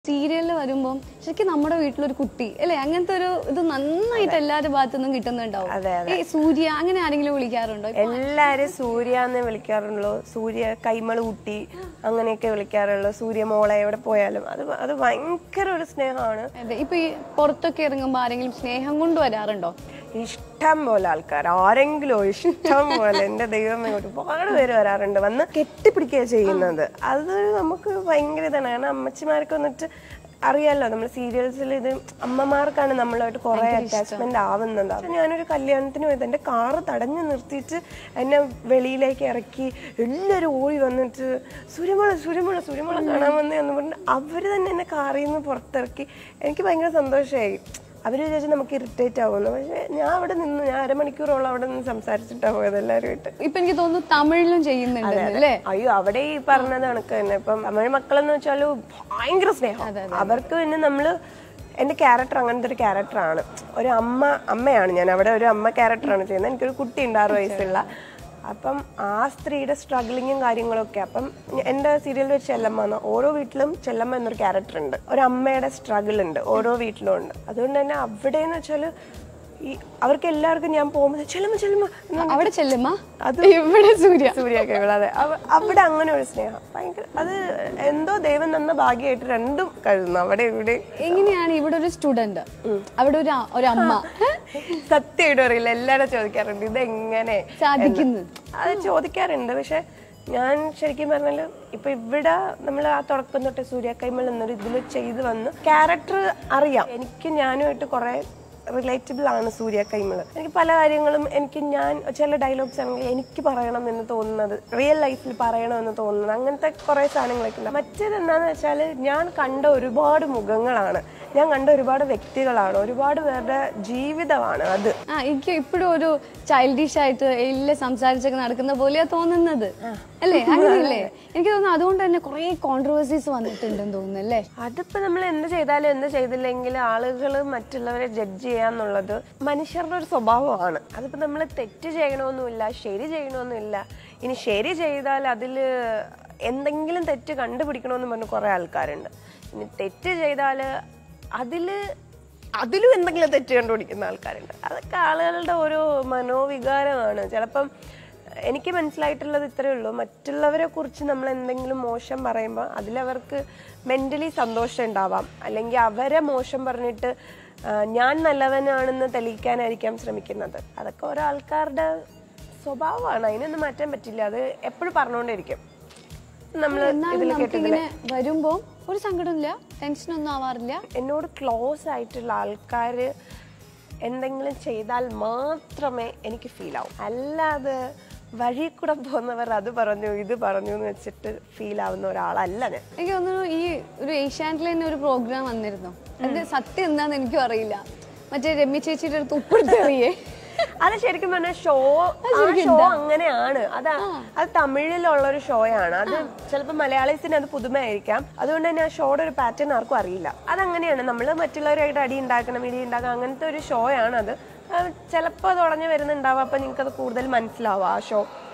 സീരിയലിൽ വരുമ്പോൾ ശരിക്കും നമ്മുടെ വീട്ടിലൊരു കുട്ടി അല്ലെ അങ്ങനത്തെ ഒരു ഇത് നന്നായിട്ട് എല്ലാവരുടെ ഭാഗത്തുനിന്നും കിട്ടുന്നുണ്ടാവും അതെ, ഈ സൂര്യ അങ്ങനെ ആരെങ്കിലും വിളിക്കാറുണ്ടോ എല്ലാരും സൂര്യ എന്നേ വിളിക്കാറുള്ളൂ സൂര്യ കൈമള് കുട്ടി അങ്ങനെയൊക്കെ വിളിക്കാറുള്ളൂ സൂര്യ മോളെ എവിടെ പോയാലും അത് അത് ഭയങ്കര ഒരു സ്നേഹമാണ് അതെ ഇപ്പൊ ഈ പുറത്തൊക്കെ ഇറങ്ങുമ്പോൾ ആരെങ്കിലും സ്നേഹം കൊണ്ട് വരാറുണ്ടോ ഇഷ്ടം പോലെ ആൾക്കാർ ആരെങ്കിലും ഇഷ്ടം പോലെ എന്റെ ദൈവമേ ഒരുപാട് പേര് വരാറുണ്ട് വന്ന് കെട്ടിപ്പിടിക്കുക ചെയ്യുന്നത് അത് നമുക്ക് ഭയങ്കര ഇതാണ് കാരണം അമ്മച്ചിമാർക്ക് വന്നിട്ട് അറിയാലോ നമ്മൾ സീരിയൽസിൽ ഇത് അമ്മമാർക്കാണ് നമ്മളായിട്ട് കുറെ അറ്റാച്ച്മെന്റ് ആവുന്നത് അപ്പൊ ഞാനൊരു കല്യാണത്തിന് പോയത് എന്റെ കാറ് തടഞ്ഞു നിർത്തിയിട്ട് എന്നെ വെളിയിലേക്ക് ഇറക്കി എല്ലാവരും ഓടി വന്നിട്ട് സുരമള സുരമള സുരമള കാണാൻ വന്നേ എന്ന് പറഞ്ഞ് അവര് തന്നെ എന്നെ കാറിൽ നിന്ന് പുറത്തിറക്കി എനിക്ക് ഭയങ്കര സന്തോഷമായി അവര് വിചാരിച്ചു നമുക്ക് ഇറിറ്റേറ്റ് ആവുമെന്ന് പക്ഷെ ഞാൻ അവിടെ നിന്ന് ഞാൻ അരമണിക്കൂറോളം അവിടെ നിന്ന് സംസാരിച്ചിട്ടാ പോയത് എല്ലാവരുമായിട്ട് ഇപ്പൊ എനിക്ക് തോന്നുന്നു തമിഴിലും ചെയ്യുന്നുണ്ട് അല്ലേ അയ്യോ അവിടെ ഈ പറഞ്ഞത് കണക്ക് തന്നെ ഇപ്പം തമിഴ് മക്കളെന്ന് വെച്ചാല് ഭയങ്കര സ്നേഹം അവർക്ക് പിന്നെ നമ്മള് എന്റെ ക്യാരക്ടർ അങ്ങനത്തെ ഒരു ക്യാരക്ടറാണ് ഒരു അമ്മ അമ്മയാണ് ഞാൻ അവിടെ ഒരു അമ്മ ക്യാരക്ടറാണ് ചെയ്യുന്നത് എനിക്കൊരു കുട്ടി ഉണ്ട് ആറ് വയസ്സുള്ള അപ്പം ആ സ്ത്രീയുടെ സ്ട്രഗ്ലിങ്ങും കാര്യങ്ങളൊക്കെ അപ്പം ഞ- എൻ്റെ സീരിയലിൽ ഒരു ചെല്ലമ്മ എന്ന് ഓരോ വീട്ടിലും ചെല്ലമ്മ എന്നൊരു ക്യാരക്ടർ ഉണ്ട് ഒരു അമ്മയുടെ സ്ട്രഗിൾ ഉണ്ട് ഓരോ വീട്ടിലും ഉണ്ട് അതുകൊണ്ട് തന്നെ അവിടെ എന്ന് വെച്ചാൽ ഈ അവർക്ക് എല്ലാവർക്കും ഞാൻ പോകുമ്പോൾ ചെല്ലമ്മ ചെല്ലമ്മ എന്ന് അവിടെ ചെല്ലുമ്മ അത് ഇവിടെ സൂര്യ സൂര്യൊക്കെ അതെ അവ- അവിടെ അങ്ങനെ ഒരു സ്നേഹം ഭയങ്കര അത് എന്തോ ദൈവം തന്ന ഭാഗ്യമായിട്ട് രണ്ടും കഴുകുന്നു അവിടെ ഇവിടെ എങ്ങനെയാണ് ഇവിടെ ഒരു സ്റ്റുഡന്റ് അവിടെ ഒരു അ- ഒരു അമ്മ സത്യമായിട്ട് അറിയില്ല എല്ലാവരും ചോദിക്കാറുണ്ട് ഇതെങ്ങനെ സാധിക്കുന്നു അത് ചോദിക്കാറുണ്ട് പക്ഷെ ഞാൻ ശരിക്കും പറഞ്ഞാല് ഇപ്പൊ ഇവിടെ നമ്മൾ ആ തുടക്കം തൊട്ട് സൂര്യക്കൈമൾ എന്നൊരു ഇതിൽ ചെയ്ത് വന്ന് ക്യാരക്ടർ അറിയാം എനിക്ക് ഞാനുമായിട്ട് കുറെ റിലേറ്റബിൾ ആണ് സൂര്യ കൈമള് എനിക്ക് പല കാര്യങ്ങളും എനിക്ക് ഞാൻ ചില ഡയലോഗ്സ് ആണെങ്കിൽ എനിക്ക് പറയണം എന്ന് തോന്നുന്നത് റിയൽ ലൈഫിൽ പറയണം എന്ന് തോന്നുന്നത് അങ്ങനത്തെ കുറെ സാധനങ്ങളൊക്കെ ഉണ്ട് മറ്റേത് എന്താന്ന് വെച്ചാൽ ഞാൻ കണ്ട ഒരുപാട് മുഖങ്ങളാണ് ഞാൻ കണ്ട ഒരുപാട് വ്യക്തികളാണ് ഒരുപാട് പേരുടെ ജീവിതമാണ് അത് ആ എനിക്ക് ഇപ്പോഴും ഒരു ചൈൽഡിഷ് ആയിട്ട് എല്ലാം സംസാരിച്ചൊക്കെ നടക്കുന്ന പോലെയാ തോന്നുന്നത് അല്ലേ അങ്ങനെയല്ലേ എനിക്ക് തോന്നുന്നു അതുകൊണ്ട് തന്നെ കുറെ കോൺട്രവേഴ്സീസ് വന്നിട്ടുണ്ടെന്ന് തോന്നുന്നു അല്ലേ അതിപ്പോ നമ്മൾ എന്ത് ചെയ്താലും എന്ത് ചെയ്തില്ലെങ്കിലും ആളുകൾ മറ്റുള്ളവരെ ജഡ്ജ് ചെയ്യാന്നുള്ളത് മനുഷ്യരുടെ ഒരു സ്വഭാവമാണ് അതിപ്പോ നമ്മൾ തെറ്റ് ചെയ്യണമെന്നില്ല ശരി ചെയ്യണമെന്നില്ല ഇനി ശരി ചെയ്താൽ അതിൽ എന്തെങ്കിലും തെറ്റ് കണ്ടുപിടിക്കണമെന്ന് പറഞ്ഞ് കുറെ ആൾക്കാരുണ്ട് ഇനി തെറ്റ് ചെയ്താൽ അതില് അതിലും എന്തെങ്കിലും തെറ്റ് കണ്ടുപിടിക്കുന്ന ആൾക്കാരുണ്ട് അതൊക്കെ ആളുകളുടെ ഓരോ മനോവികാരമാണ് ചിലപ്പം എനിക്ക് മനസ്സിലായിട്ടുള്ളത് ഇത്രയേ ഉള്ളൂ മറ്റുള്ളവരെ കുറിച്ച് നമ്മൾ എന്തെങ്കിലും മോശം പറയുമ്പോൾ അതിലവർക്ക് മെന്റലി സന്തോഷം ഉണ്ടാവാം അല്ലെങ്കിൽ അവരെ മോശം പറഞ്ഞിട്ട് ആ, ഞാൻ നല്ലവനാണെന്ന് തെളിയിക്കാനായിരിക്കാം ശ്രമിക്കുന്നത് അതൊക്കെ ഓരോ ആൾക്കാരുടെ സ്വഭാവമാണ് അതിനൊന്നും മാറ്റാൻ പറ്റില്ല അത് എപ്പോഴും പറഞ്ഞുകൊണ്ടിരിക്കും നമ്മൾ എന്നാലും ഇതിൽ നമുക്ക് കേട്ടിട്ടില്ലേ ഇങ്ങനെ വരുമ്പോ ഒരു സങ്കടമില്ല ടെൻഷനൊന്നും ആവാറില്ല എന്നോട് ക്ലോസ് ആയിട്ടുള്ള ആൾക്കാർ എന്തെങ്കിലും ചെയ്താൽ മാത്രമേ എനിക്ക് ഫീൽ ആവും അല്ലാതെ വഴി കൂടെ പോകുന്നവർ അത് പറഞ്ഞു ഇത് പറഞ്ഞു എന്ന് വെച്ചിട്ട് ഫീൽ ആവുന്ന ഒരാളല്ല ഞാൻ എനിക്ക് തോന്നുന്നു ഈ ഒരു ഏഷ്യാനെറ്റിൽ തന്നെ ഒരു പ്രോഗ്രാം വന്നിരുന്നു അത് സത്യം എന്താന്ന് എനിക്കും അറിയില്ല മറ്റേ രമ്യ ചേച്ചിയുടെ അടുത്ത് ഉപ്പെടുത്തെറിയേ അത് ശരിക്കും പറഞ്ഞാൽ ഷോ ആ ഷോ അങ്ങനെയാണ് അത് അത് തമിഴിലുള്ള ഒരു ഷോയാണ് അത് ചിലപ്പോൾ മലയാളീസിന് അത് പുതുമയായിരിക്കാം അതുകൊണ്ട് തന്നെ ആ ഷോയുടെ ഒരു പാറ്റേൺ ആർക്കും അറിയില്ല അതങ്ങനെയാണ് നമ്മൾ മറ്റുള്ളവരായിട്ട് അടി ഉണ്ടാക്കണം ഇടി ഉണ്ടാക്കണം അങ്ങനത്തെ ഒരു ഷോയാണ് അത് ചിലപ്പോൾ അത് ഉടഞ്ഞു വരുന്നുണ്ടാവും അപ്പം നിങ്ങൾക്ക് അത് കൂടുതൽ മനസ്സിലാവും ആ ഷോ